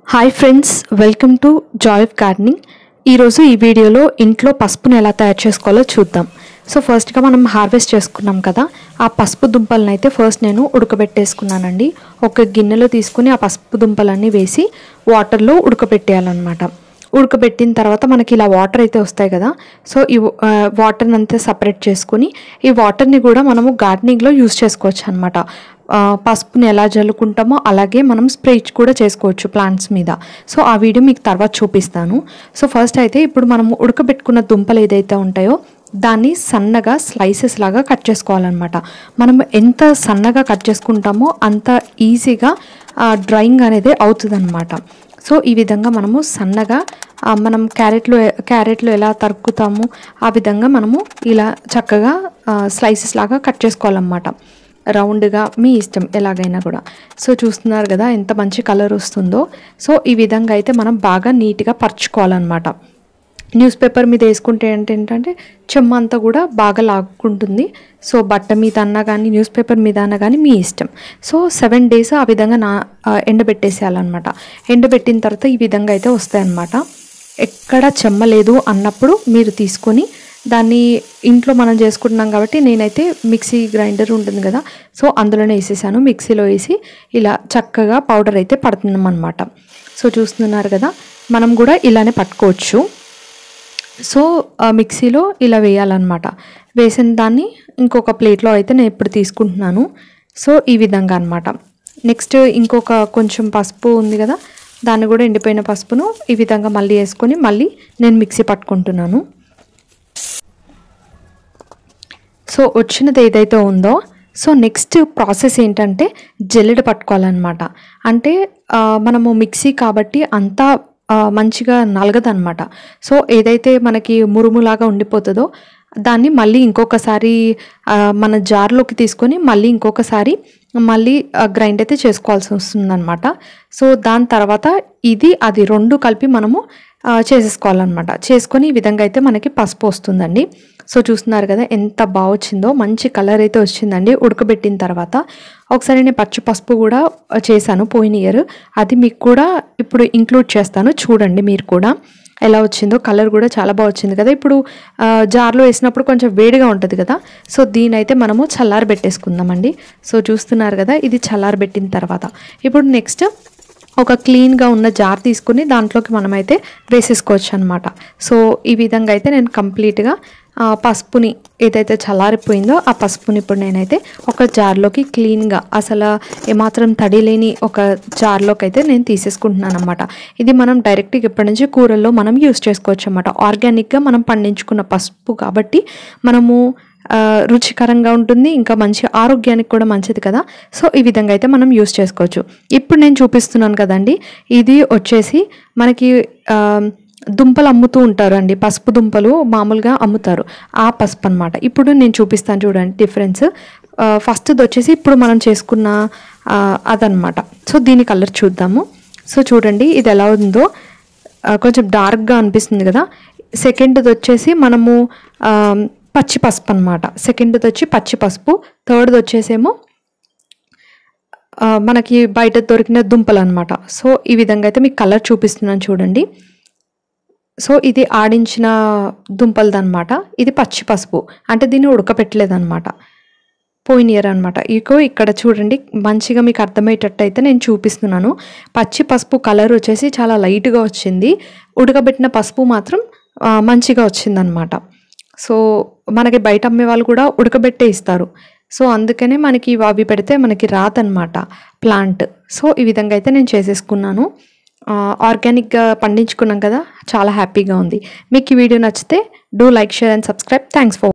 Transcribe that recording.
hi friends welcome to Joy of Gardening ఈరోజు ఈ వీడియోలో ఇంట్లో పసుపును ఎలా తయారు చేసుకోవాలో చూద్దాం సో ఫస్ట్గా మనం హార్వెస్ట్ చేసుకున్నాం కదా ఆ పసుపు దుంపలను అయితే ఫస్ట్ నేను ఉడకబెట్టేసుకున్నానండి ఒక గిన్నెలో తీసుకుని ఆ పసుపు దుంపలన్నీ వేసి వాటర్లో ఉడకబెట్టేయాలన్నమాట ఉడకబెట్టిన తర్వాత మనకి ఇలా వాటర్ అయితే వస్తాయి కదా సో ఈ వాటర్ని అంతా సపరేట్ చేసుకుని ఈ వాటర్ని కూడా మనము గార్డెనింగ్లో యూస్ చేసుకోవచ్చు అనమాట పసుపుని ఎలా జల్లుకుంటామో అలాగే మనం స్ప్రే కూడా చేసుకోవచ్చు ప్లాంట్స్ మీద సో ఆ వీడియో మీకు తర్వాత చూపిస్తాను సో ఫస్ట్ అయితే ఇప్పుడు మనము ఉడకబెట్టుకున్న దుంపలు ఏదైతే ఉంటాయో దాన్ని సన్నగా స్లైసెస్ లాగా కట్ చేసుకోవాలన్నమాట మనం ఎంత సన్నగా కట్ చేసుకుంటామో అంత ఈజీగా డ్రాయింగ్ అనేది అవుతుందన్నమాట సో ఈ విధంగా మనము సన్నగా ఆ, మనం క్యారెట్లో క్యారెట్లో ఎలా తరుక్కుతామో ఆ విధంగా మనము ఇలా చక్కగా స్లైసెస్ లాగా కట్ చేసుకోవాలన్నమాట రౌండ్గా మీ ఇష్టం ఎలాగైనా కూడా సో చూస్తున్నారు కదా ఎంత మంచి కలర్ వస్తుందో సో ఈ విధంగా అయితే మనం బాగా నీట్గా పరుచుకోవాలన్నమాట న్యూస్ పేపర్ మీద వేసుకుంటే ఏంటి ఏంటంటే చెమ్మ అంతా కూడా బాగా లాక్కుంటుంది సో బట్ట మీద అన్నా కానీ న్యూస్ పేపర్ మీద అన్నా కానీ మీ ఇష్టం సో సెవెన్ డేస్ ఆ విధంగా నా ఆ, ఎండబెట్టేసేయాలన్నమాట ఎండబెట్టిన తర్వాత ఈ విధంగా అయితే వస్తాయన్నమాట ఎక్కడ చెమ్మ లేదు అన్నప్పుడు మీరు తీసుకొని దాన్ని ఇంట్లో మనం చేసుకుంటున్నాం కాబట్టి నేనైతే మిక్సీ గ్రైండర్ ఉంటుంది కదా సో అందులోనే వేసేసాను మిక్సీలో వేసి ఇలా చక్కగా పౌడర్ అయితే పడుతున్నాం అనమాట సో చూస్తున్నారు కదా మనం కూడా ఇలానే పట్టుకోవచ్చు సో ఆ మిక్సీలో ఇలా వేయాలన్నమాట వేసిన దాన్ని ఇంకొక ప్లేట్లో అయితే నేను ఇప్పుడు తీసుకుంటున్నాను సో ఈ విధంగా అనమాట నెక్స్ట్ ఇంకొక కొంచెం పసుపు ఉంది కదా దాన్ని కూడా ఎండిపోయిన పసుపును ఈ విధంగా మళ్ళీ వేసుకొని మళ్ళీ నేను మిక్సీ పట్టుకుంటున్నాను సో వచ్చినది ఏదైతే ఉందో సో నెక్స్ట్ ప్రాసెస్ ఏంటంటే జల్లెడ పట్టుకోవాలన్నమాట అంటే ఆ, మనము మిక్సీ కాబట్టి అంతా ఆ, మంచిగా నలగదన్నమాట సో ఏదైతే మనకి మురుములాగా ఉండిపోతుందో దాన్ని మళ్ళీ ఇంకొకసారి ఆ, మన జార్లోకి తీసుకొని మళ్ళీ ఇంకొకసారి మళ్ళీ గ్రైండ్ అయితే చేసుకోవాల్సి వస్తుందన్నమాట సో దాని తర్వాత ఇది అది రెండు కలిపి మనము ఆ, చేసేసుకోవాలన్నమాట చేసుకొని ఈ విధంగా అయితే మనకి పసుపు వస్తుందండి సో చూస్తున్నారు కదా ఎంత బాగా వచ్చిందో మంచి కలర్ అయితే వచ్చిందండి ఉడకబెట్టిన తర్వాత ఒకసారి నేను పచ్చి పసుపు కూడా చేశాను పోయిన ఇయర్ అది మీకు కూడా ఇప్పుడు ఇంక్లూడ్ చేస్తాను చూడండి మీరు కూడా ఎలా వచ్చిందో కలర్ కూడా చాలా బాగా వచ్చింది కదా ఇప్పుడు ఆ, జార్లో వేసినప్పుడు కొంచెం వేడిగా ఉంటుంది కదా సో దీని అయితే మనము చల్లారి పెట్టేసుకుందామండి సో చూస్తున్నారు కదా ఇది చల్లారి పెట్టిన తర్వాత ఇప్పుడు నెక్స్ట్ ఒక క్లీన్గా ఉన్న జార్ తీసుకుని దాంట్లోకి మనమైతే వేసేసుకోవచ్చు అనమాట సో ఈ విధంగా అయితే నేను కంప్లీట్గా ఆ, పసుపుని ఏదైతే చల్లారిపోయిందో ఆ పసుపుని ఇప్పుడు నేనైతే ఒక జార్లోకి క్లీన్గా అసలు ఏమాత్రం తడి లేని ఒక జార్లోకి అయితే నేను తీసేసుకుంటున్నాను అనమాట ఇది మనం డైరెక్ట్గా ఇప్పటి నుంచి కూరల్లో మనం యూస్ చేసుకోవచ్చు అనమాట ఆర్గానిక్గా మనం పండించుకున్న పసుపు కాబట్టి మనము ఆ, రుచికరంగా ఉంటుంది ఇంకా మంచి ఆరోగ్యానికి కూడా మంచిది కదా సో ఈ విధంగా అయితే మనం యూస్ చేసుకోవచ్చు ఇప్పుడు నేను చూపిస్తున్నాను కదండి ఇది వచ్చేసి మనకి ఆ, దుంపలు అమ్ముతూ ఉంటారు అండి పసుపు దుంపలు మామూలుగా అమ్ముతారు ఆ పసుపు అనమాట ఇప్పుడు నేను చూపిస్తాను చూడండి డిఫరెన్స్ ఫస్ట్ది వచ్చేసి ఇప్పుడు మనం చేసుకున్న ఆ, అదనమాట సో దీని కలర్ చూద్దాము సో చూడండి ఇది ఎలా ఉందో ఆ, కొంచెం డార్క్గా అనిపిస్తుంది కదా సెకండ్ది వచ్చేసి మనము ఆ, పచ్చి పసుపు అనమాట సెకండ్ది వచ్చి పచ్చి పసుపు థర్డ్ది వచ్చేసేమో ఆ, మనకి బయట దొరికిన దుంపలు అనమాట సో ఈ విధంగా అయితే మీకు కలర్ చూపిస్తున్నాను చూడండి సో ఇది ఆడించిన దుంపలది అనమాట ఇది పచ్చి పసుపు అంటే దీన్ని ఉడకపెట్టలేదన్నమాట పోయిన ఇయర్ అనమాట ఇకో ఇక్కడ చూడండి మంచిగా మీకు అర్థమయ్యేటట్టు అయితే నేను చూపిస్తున్నాను పచ్చి పసుపు కలర్ వచ్చేసి చాలా లైట్గా వచ్చింది ఉడకబెట్టిన పసుపు మాత్రం ఆ, మంచిగా వచ్చిందనమాట సో మనకి బయట అమ్మే వాళ్ళు కూడా ఉడకబెట్టే ఇస్తారు సో అందుకనే మనకి ఇవి అవి పెడితే మనకి రాదనమాట ప్లాంట్ సో ఈ విధంగా అయితే నేను చేసేసుకున్నాను ఆ, ఆర్గానిక్గా పండించుకున్నాం కదా చాలా హ్యాపీగా ఉంది మీకు ఈ వీడియో నచ్చితే do like share and subscribe thanks for